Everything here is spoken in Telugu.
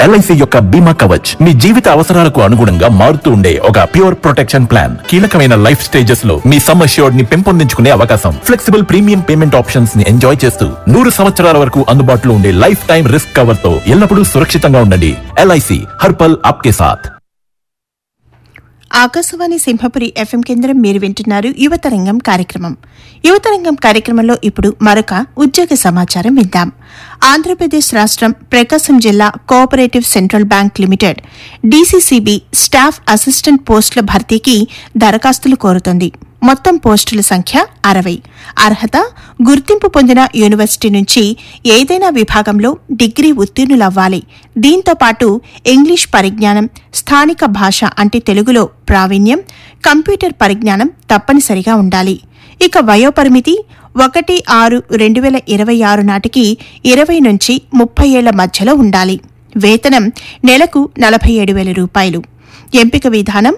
ఎల్ఐసి యొక్క బీమా కవచ్ మీ జీవిత అవసరాలకు అనుగుణంగా మారుతూ ఉండే ఒక ప్యూర్ ప్రొటెక్షన్ ప్లాన్ కీలకమైన లైఫ్ స్టేజెస్ లో మీ సమ్ అష్యూర్డ్ ని పెంపొందించుకునే అవకాశం ఫ్లెక్సిబుల్ ప్రీమియం పేమెంట్ ఆప్షన్స్ ని ఎంజాయ్ చేస్తూ నూరు సంవత్సరాల వరకు అందుబాటులో ఉండే లైఫ్ టైం రిస్క్ కవర్ తో ఎల్లప్పుడూ సురక్షితంగా ఉండండి ఎల్ఐసి హర్పల్ ఆప్కే సాథ్ ఆకాశవాణి సింహపురి ఎఫ్ఎం కేంద్రం మీరు వింటున్నారు యువతరంగం కార్యక్రమం యువతరంగం కార్యక్రమంలో ఇప్పుడు మరొక ఉద్యోగ సమాచారం విందాం ఆంధ్రప్రదేశ్ రాష్ట్రం ప్రకాశం జిల్లా cooperative central bank limited DCCB staff assistant పోస్టుల భర్తీకి దరఖాస్తులు కోరుతోంది మొత్తం పోస్టుల సంఖ్య అరవై అర్హత గుర్తింపు పొందిన యూనివర్సిటీ నుంచి ఏదైనా విభాగంలో డిగ్రీ ఉత్తీర్ణులవ్వాలి దీంతో పాటు ఇంగ్లీష్ పరిజ్ఞానం స్థానిక భాష అంటే తెలుగులో ప్రావీణ్యం కంప్యూటర్ పరిజ్ఞానం తప్పనిసరిగా ఉండాలి ఇక వయోపరిమితి ఒకటి ఆరు రెండు వేల ఇరవై ఆరు నాటికి ఇరవై నుంచి ముప్పై ఏళ్ల మధ్యలో ఉండాలి వేతనం నెలకు నలభై ఏడు వేల రూపాయలు ఎంపిక విధానం